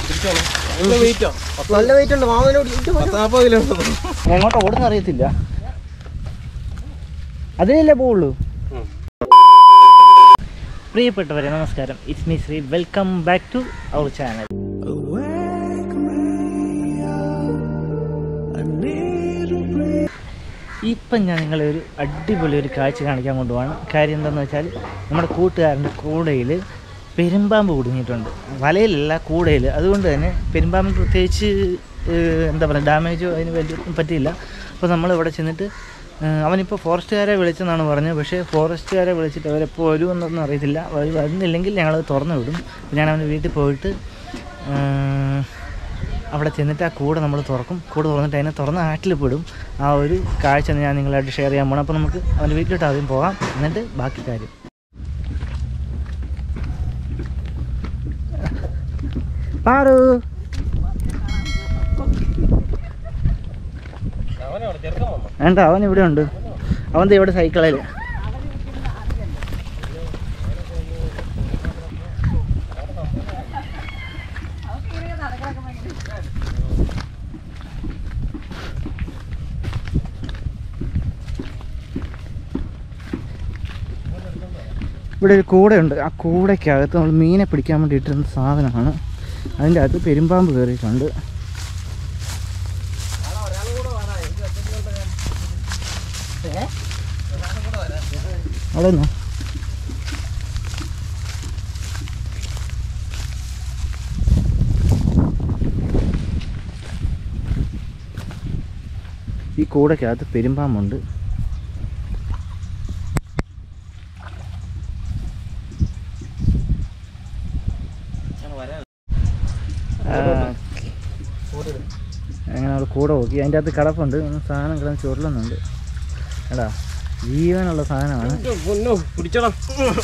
നല്ല വെയിറ്റോ നല്ല വെയിറ്റ് ഉണ്ട് മാമനോട് പത്ത് നാൽപ്പത് കിലോ ഉണ്ട് എങ്ങോട്ട് ഓടുന്ന അറിയത്തില്ല അതിലല്ലേ പോവുള്ളൂ ഉം. പ്രിയപ്പെട്ടവരെ നമസ്കാരം it's me Sree welcome back to our channel ഇപ്പം ഞാൻ നിങ്ങളെ ഒരു അടിപൊളി ഒരു കാഴ്ച കാണിക്കാൻ കൊണ്ടുപോവാണ് കാര്യം എന്താണെന്ന് വെച്ചാൽ നമ്മുടെ കൂട്ടുകാരൻ്റെ കൂടയിൽ പെരുമ്പാമ്പ് കുടുങ്ങിയിട്ടുണ്ട് വലയിലല്ല കൂടയിൽ അതുകൊണ്ട് തന്നെ പെരുമ്പാമ്പിന് പ്രത്യേകിച്ച് ഏഹ്, എന്താ പറയുക ഡാമേജോ അതിന് വലിയ പറ്റിയില്ല അപ്പോൾ നമ്മൾ ഇവിടെ ചെന്നിട്ട് ഏഹ്, അവനിപ്പോൾ ഫോറസ്റ്റുകാരെ വിളിച്ചെന്നാണ് പറഞ്ഞത് പക്ഷേ ഫോറസ്റ്റുകാരെ വിളിച്ചിട്ട് അവരെപ്പോൾ വരുമെന്നൊന്നും അറിയത്തില്ല അവർ വരുന്നില്ലെങ്കിൽ ഞങ്ങളത് തുറന്നു വിടും അപ്പോൾ ഞാൻ അവൻ്റെ വീട്ടിൽ പോയിട്ട് ഏഹ്, അവിടെ ചെന്നിട്ട് ആ കൂടെ നമ്മൾ തുറക്കും കൂടെ തുറന്നിട്ട് അതിനെ തുറന്ന് ആറ്റിൽ പെടും ആ ഒരു കാഴ്ച ഞാൻ നിങ്ങളായിട്ട് ഷെയർ ചെയ്യാൻ പോകണം അപ്പോൾ നമുക്ക് അവൻ്റെ വീട്ടിലോട്ട് ആദ്യം പോകാം എന്നിട്ട് ബാക്കി കാര്യം പാറു അവനവിടെ ചെറുക്കം വന്നു വേണ്ട അവൻ ഇവിടെ ഉണ്ട് അവൻ ദേ ഇവിടെ സൈക്കിളിൽ ഇവിടെ ഒരു കൂടയുണ്ട് ആ കൂടയ്ക്കകത്ത് നമ്മൾ മീനെ പിടിക്കാൻ വേണ്ടി ഇട്ടിരുന്ന സാധനമാണ് അതിൻ്റെ അകത്ത് പെരുമ്പാമ്പ് കയറിയിട്ടുണ്ട് അവിടെ നിന്നോ ഈ കൂടയ്ക്കകത്ത് പെരുമ്പാമ്പുണ്ട് ആ, അങ്ങനെ അവിടെ കൂടെ നോക്കി അതിൻ്റെ അകത്ത് കിടപ്പുണ്ട് ഒന്ന് സാധനം കിടന്ന് ചുരുളുന്നുണ്ട് എടാ ജീവനുള്ള സാധനമാണ് പൊന്നോ പിടിച്ചോളാം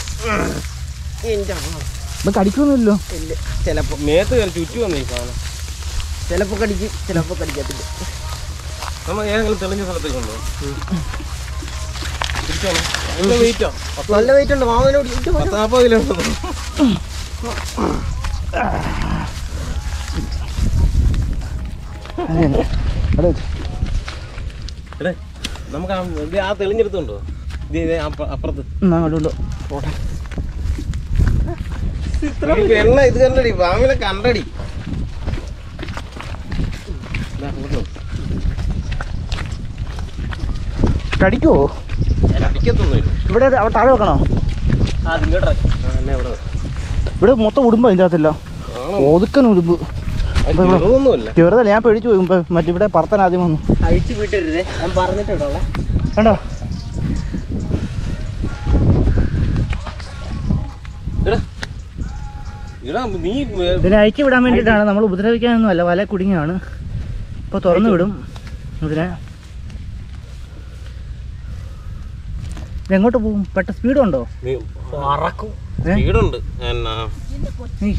ഇപ്പം കടിക്കൊന്നുമില്ലോ ഇല്ല ചിലപ്പോ മേത്ത് കയറി ചുറ്റു വന്നു ഈ സാധനം ചിലപ്പോൾ കടിക്കും ചിലപ്പോൾ കടിക്കത്തില്ല നമ്മൾ ഏതെങ്കിലും തെളിഞ്ഞ സ്ഥലത്തേക്ക് കൊണ്ടുപോകും പിടിച്ചോളാം നല്ല വെയിറ്റോ നല്ല വെയിറ്റ് ഉണ്ട് മാമനോട് പത്ത് നാൽപ്പത് കിലോ ഉണ്ട് അവിടെ വെച്ച്. എടേ നമുക്ക് ആ ഇത് ആ തെളിഞ്ഞെടുത്തുണ്ടോ ഇത് ഇത് അപ്പ- അപ്പുറത്ത് എന്നാ അങ്ങോട്ട് കൊണ്ടോ പോട്ടെ ഈ എണ്ണ ഇത് കണ്ടടി പാമ്പിനെ കണ്ടടി ദാ ഇങ്ങോട്ട് വാ. കടിക്കുവോ അടിക്കത്തൊന്നുമില്ല ഇവിടെ അത് അവിടെ താഴെ വെക്കണോ ആ ഇങ്ങോട്ട് ആ എന്നെ ഇവിടെ വെക്ക്. ഇവിടെ മൊത്തം ഉടുമ്പ് അതിൻ്റെ അകത്തില്ല ആണോ? ഒതുക്കൻ ഉടുമ്പ് അത് ചെറുതൊന്നുമല്ല ചെറുതല്ല ഞാൻ പേടിച്ചു പോയി മുമ്പ് മറ്റിവിടെ പറത്തൻ ആദ്യം വന്നു അഴിച്ചു വിട്ടരുതേ ഞാൻ പറഞ്ഞിട്ടുണ്ടോ കണ്ടോ എടാ എടാ നീ ഏ, ഇതിനെ അയക്കി വിടാൻ വേണ്ടിയിട്ടാണ് നമ്മൾ ഉപദ്രവിക്കാനൊന്നും അല്ല വല കുടുങ്ങിയാണ് ഇപ്പോൾ തുറന്നു വിടും ഇതിനെ ഇതെങ്ങോട്ട് പോകും പെട്ട സ്പീഡുണ്ടോ നീ പറക്കും ഏ? സ്പീഡുണ്ട് എന്നാ നീ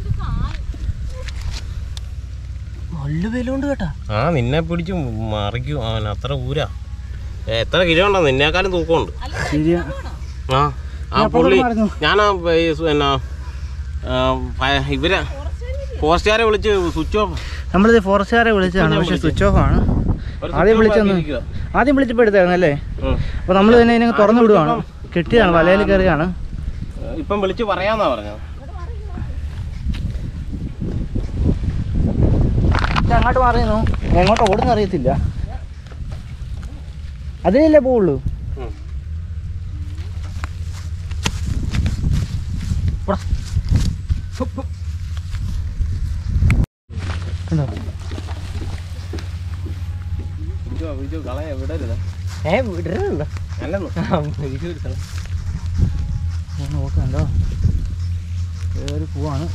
നല്ല വിലയുണ്ട് കേട്ടാ ആ നിന്നെ പിടിച്ച് മറിക്കും അവൻ അത്ര ഊരാ ഏ, എത്ര കിലോ ഉണ്ടോ നിന്നേക്കാളും തൂക്കമുണ്ട് ശരിയാ ആ ആ ഞാൻ അപ്പോൾ പുള്ളി മറന്നു. ഞാൻ എന്നാ ആ, ഭയ- ഇവരെ ഫോറസ്റ്റുകാരെ വിളിച്ച് സ്വിച്ച് ഓഫ് നമ്മളിത് ഫോറസ്റ്റുകാരെ വിളിച്ചതാണ് ഞാൻ പക്ഷെ വിളിച്ചു. സ്വിച്ച് ഓഫ് ആണ് ഒരു ആദ്യം switch off വിളിച്ചൊന്ന് ആക്കിയിരിക്കുവാ. ആദ്യം വിളിച്ചപ്പോൾ എടുത്തായിരുന്നു അല്ലേ ഉം. അപ്പോൾ നമ്മൾ തന്നെ ഇതിനെ തുറന്നു വിടുവാണ് കെട്ടിയതാണ് വലയിൽ കയറിയാണ് ഇപ്പം വിളിച്ച് പറയാന്നാ പറഞ്ഞത് ഇത് അങ്ങോട്ട് മാറിയെന്നു എങ്ങോട്ട് ഓടുന്ന അറിയത്തില്ല അതിലല്ലേ പോവുള്ളൂ ഉം. പോടാ. കണ്ടോ വിളിച്ചോ വിളിച്ചോ കളയാ വിടരുത് ഏ വിടരുതല്ലോ അല്ലെന്ന് ഞാൻ നോക്കണ്ടോ കയറി പോവാണ്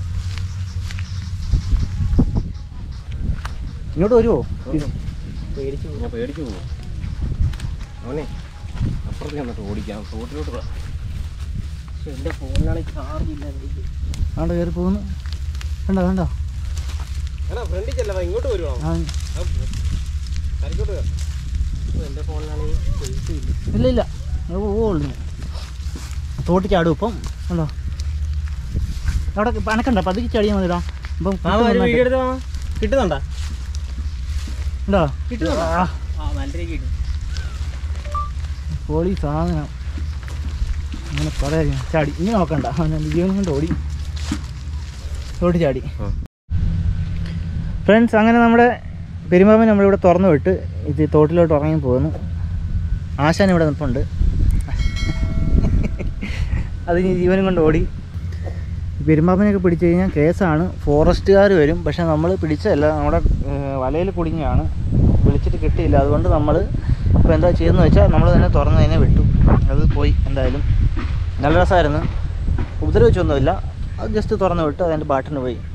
ഇങ്ങോട്ട് വരുമോ പേടിച്ചു ഞാൻ പേടിച്ചു പോകും അവനെ അപ്പുറത്ത് ചെന്നിട്ട് ഓടിക്കാം തോട്ടിലോട്ട് വാ. പക്ഷെ എൻ്റെ ഫോണിലാണെങ്കിൽ ചാർജ് ഇല്ല അവിടെ കയറി പോകുന്നു കണ്ടോ കണ്ടോ എടാ ഫ്രണ്ടിൽ ചെല്ലവാ ഇങ്ങോട്ട് വരുവാ ആ, കരക്കോട്ട് എൻ്റെ ഫോണിലാണെങ്കിൽ പൈസ ഇല്ല ഇല്ല ഇല്ല അത് പോവുള്ളൂ തോട്ടി ചാടും ഇപ്പം കണ്ടോ അവിടെ അനക്കണ്ട പതുക്കി ചാടിയാൽ മതിടാ അപ്പം ആ ഒരു വീഡിയോ എടുത്തോ കിട്ടുന്നുണ്ടോ ഉണ്ടോ കിട്ടുന്നുണ്ടോ ആ, ആ നല്ല രീതി കിട്ടും പൊളി സാധനം അങ്ങനെ പറയാ ചാടി ഇനി നോക്കണ്ട അവൻ എൻ്റെ ജീവൻ കൊണ്ട് ഓടി ഓടി ചാടി ഫ്രണ്ട്സ് അങ്ങനെ നമ്മുടെ പെരുമ്പാമ്പ് നമ്മളിവിടെ തുറന്നു വിട്ട് ഇത് തോട്ടിലോട്ട് ഇറങ്ങി പോകുന്നു ആശാൻ ഇവിടെ നിൽപ്പുണ്ട് അത് ഇനി ജീവനും കൊണ്ട് ഓടി ഈ പെരുമ്പാമ്പിനെയൊക്കെ പിടിച്ചു കഴിഞ്ഞാൽ കേസാണ് ഫോറസ്റ്റുകാർ വരും പക്ഷെ നമ്മൾ പിടിച്ചതല്ല നമ്മുടെ വലയിൽ കുടുങ്ങിയാണ് വിളിച്ചിട്ട് കിട്ടിയില്ല അതുകൊണ്ട് നമ്മൾ ഇപ്പോൾ എന്താ ചെയ്യുന്നത് വെച്ചാൽ നമ്മൾ തന്നെ തുറന്ന് തന്നെ വിട്ടു അത് പോയി എന്തായാലും നല്ല രസമായിരുന്നു ഉപദ്രവിച്ചൊന്നുമില്ല അത് ജസ്റ്റ് തുറന്ന് വിട്ട് അതിൻ്റെ ബാട്ടിന് പോയി